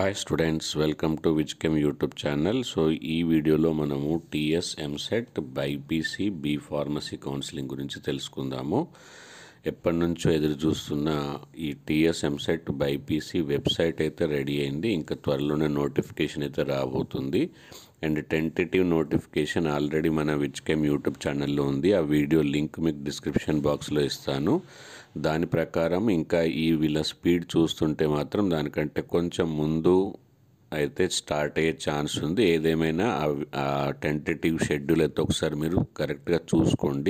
hi students welcome to విజ్కెమ్ YouTube channel so ఈ వీడియోలో మనము TS EAMCET BiPC B pharmacy counselling గురించి తెలుసుకుందాము ఎప్పటి నుంచో ఎదురు చూస్తున్న ఈ టీఎస్ ఎంసెట్ బైపీసీ వెబ్సైట్ అయితే రెడీ అయింది ఇంకా త్వరలోనే నోటిఫికేషన్ అయితే రాబోతుంది అండ్ టెంటేటివ్ నోటిఫికేషన్ ఆల్రెడీ మన విజ్కెమ్ యూట్యూబ్ ఛానల్లో ఉంది ఆ వీడియో లింక్ మీకు డిస్క్రిప్షన్ బాక్స్లో ఇస్తాను దాని ప్రకారం ఇంకా ఈ వీళ్ళ స్పీడ్ చూస్తుంటే మాత్రం దానికంటే కొంచెం ముందు అయితే స్టార్ట్ అయ్యే ఛాన్స్ ఉంది ఏదేమైనా ఆ టెంటేటివ్ షెడ్యూల్ అయితే ఒకసారి మీరు కరెక్ట్గా చూసుకోండి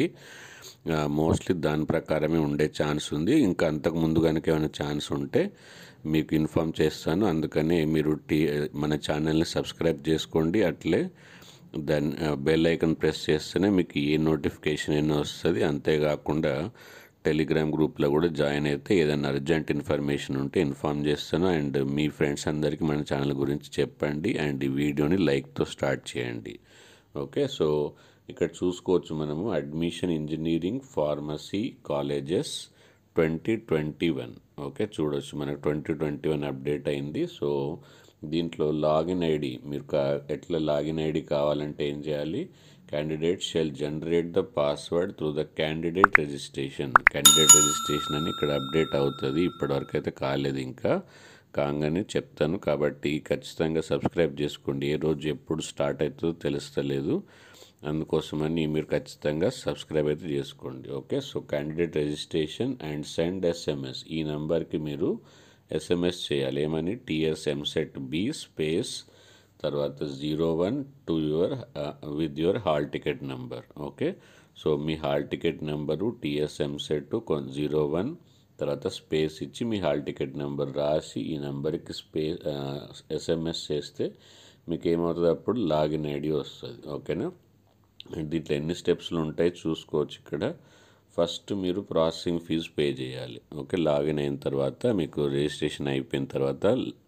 మోస్ట్లీ దాని ప్రకారమే ఉండే ఛాన్స్ ఉంది ఇంకా అంతకు ముందు కనుక ఏమైనా ఛాన్స్ ఉంటే మీకు ఇన్ఫామ్ చేస్తాను అందుకని మీరు టీ మన ఛానల్ని సబ్స్క్రైబ్ చేసుకోండి అట్లే దాని బెల్ ఐకన్ ప్రెస్ చేస్తేనే మీకు ఏ నోటిఫికేషన్ అయినా వస్తుంది అంతేకాకుండా టెలిగ్రామ్ గ్రూప్లో కూడా జాయిన్ అయితే ఏదైనా అర్జెంట్ ఇన్ఫర్మేషన్ ఉంటే ఇన్ఫామ్ చేస్తాను అండ్ మీ ఫ్రెండ్స్ అందరికీ మన ఛానల్ గురించి చెప్పండి అండ్ ఈ వీడియోని లైక్తో స్టార్ట్ చేయండి ఓకే సో ఇక్కడ చూసుకోవచ్చు మనము admission engineering pharmacy colleges twenty twenty one okay చూడొచ్చు మనకు ట్వంటీ ట్వంటీ వన్ అప్డేట్ అయింది సో దీంట్లో లాగిన్ ఐడి మీరు కా ఎట్లా లాగిన్ ఐడి కావాలంటే ఏం చేయాలి candidate shall generate the password through the candidate registration candidate registration అని ఇక్కడ అప్డేట్ అవుతుంది ఇప్పటివరకు అయితే కాలేదు ఇంకా కాగానే చెప్తాను కాబట్టి ఖచ్చితంగా సబ్స్క్రైబ్ చేసుకోండి ఏ రోజు ఎప్పుడు స్టార్ట్ అవుతుందో తెలుస్తలేదు అందుకోసమని మీరు ఖచ్చితంగా సబ్స్క్రైబ్ అయితే చేసుకోండి okay so candidate registration and send SMS ఈ నెంబర్కి మీరు ఎస్ఎంఎస్ చేయాలి ఏమని టీఎస్ ఎంసెట్ బి స్పేస్ తర్వాత zero one to your with your hall ticket number okay so మీ hall ticket number TS EAMCET zero one తర్వాత స్పేస్ ఇచ్చి మీ హాల్ టికెట్ నెంబర్ రాసి ఈ నెంబర్కి స్పే ఎస్ఎంఎస్ చేస్తే మీకు ఏమవుతుంది అప్పుడు లాగిన్ ఐడి వస్తుంది ఓకేనా దీంట్లో ఎన్ని స్టెప్స్లు ఉంటాయి చూసుకోవచ్చు ఇక్కడ ఫస్ట్ మీరు ప్రాసెసింగ్ ఫీజు పే చేయాలి ఓకే లాగిన్ అయిన తర్వాత మీకు రిజిస్ట్రేషన్ అయిపోయిన తర్వాత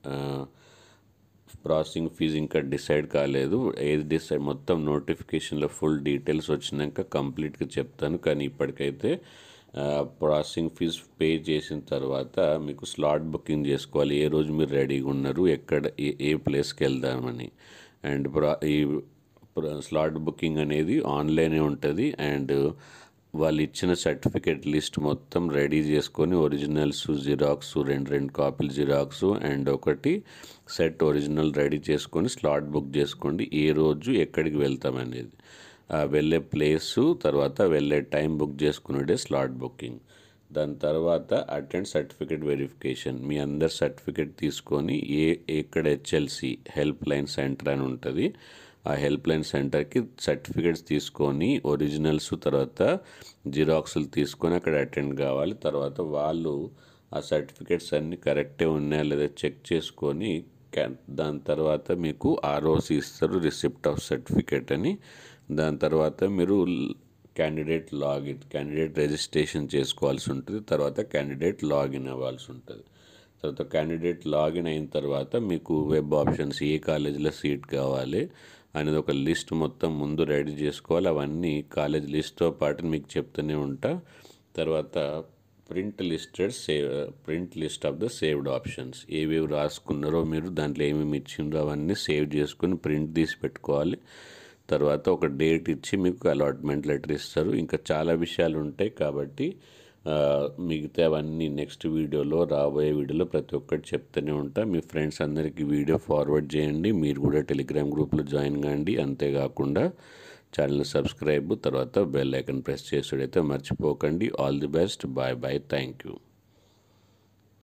ప్రాసెసింగ్ ఫీజు ఇంకా డిసైడ్ కాలేదు ఏది డిసైడ్ మొత్తం నోటిఫికేషన్లో ఫుల్ డీటెయిల్స్ వచ్చినాక కంప్లీట్గా చెప్తాను కానీ ఇప్పటికైతే ప్రాసెసింగ్ ఫీజు పే చేసిన తర్వాత మీకు స్లాట్ బుకింగ్ చేసుకోవాలి ఏ రోజు మీరు రెడీగా ఉన్నారు ఎక్కడ ఏ ఏ ప్లేస్కి వెళ్దామని అండ్ ప్రా ఈ స్లాట్ బుకింగ్ అనేది ఆన్లైనే ఉంటుంది అండ్ వాళ్ళు ఇచ్చిన సర్టిఫికేట్ లిస్ట్ మొత్తం రెడీ చేసుకొని ఒరిజినల్స్ జిరాక్స్ రెండు రెండు కాపీలు జిరాక్స్ అండ్ ఒకటి సెట్ ఒరిజినల్ రెడీ చేసుకొని స్లాట్ బుక్ చేసుకోండి ఏ రోజు ఎక్కడికి వెళ్తామనేది వెళ్ళే ప్లేసు తర్వాత వెళ్ళే టైం బుక్ చేసుకునేదే స్లాట్ బుకింగ్ దాని తర్వాత అటెండ్ సర్టిఫికేట్ వెరిఫికేషన్ మీ అందరు సర్టిఫికేట్ తీసుకొని ఏ ఎక్కడ హెచ్ఎల్సి హెల్ప్ లైన్ సెంటర్ అని ఉంటుంది ఆ హెల్ప్ లైన్ సెంటర్కి సర్టిఫికేట్స్ తీసుకొని ఒరిజినల్స్ తర్వాత జిరాక్స్లు తీసుకొని అక్కడ అటెండ్ కావాలి తర్వాత వాళ్ళు ఆ సర్టిఫికేట్స్ అన్నీ కరెక్టే ఉన్నాయా లేదా చెక్ చేసుకొని దాని తర్వాత మీకు ఆర్ఓసి ఇస్తారు రిసిప్ట్ ఆఫ్ సర్టిఫికేట్ అని దాని తర్వాత మీరు క్యాండిడేట్ లాగిన్ క్యాండిడేట్ రిజిస్ట్రేషన్ చేసుకోవాల్సి ఉంటుంది తర్వాత క్యాండిడేట్ లాగిన్ అవ్వాల్సి ఉంటుంది తర్వాత క్యాండిడేట్ లాగిన్ అయిన తర్వాత మీకు వెబ్ ఆప్షన్స్ ఏ కాలేజీలో సీట్ కావాలి అనేది ఒక లిస్ట్ మొత్తం ముందు రెడీ చేసుకోవాలి అవన్నీ కాలేజ్ లిస్ట్తో పాటు మీకు చెప్తూనే ఉంటా తర్వాత print listed save print list of the saved options ఏవేవి రాసుకున్నారో మీరు దాంట్లో ఏమేమి ఇచ్చిండ్రో అవన్నీ సేవ్ చేసుకుని ప్రింట్ తీసి పెట్టుకోవాలి తర్వాత ఒక డేట్ ఇచ్చి మీకు అలాట్మెంట్ లెటర్ ఇస్తారు ఇంకా చాలా విషయాలు ఉంటాయి కాబట్టి మిగతా అవన్నీ నెక్స్ట్ వీడియోలో రాబోయే వీడియోలో ప్రతి ఒక్కటి చెప్తూనే ఉంటా మీ ఫ్రెండ్స్ అందరికీ వీడియో ఫార్వర్డ్ చేయండి మీరు కూడా టెలిగ్రామ్ గ్రూప్లో జాయిన్ కాండి అంతేకాకుండా ఛానల్ సబ్స్క్రైబ్ తర్వాత బెల్ ఐకన్ ప్రెస్ చేసుడైతే మర్చిపోకండి all the best bye bye thank you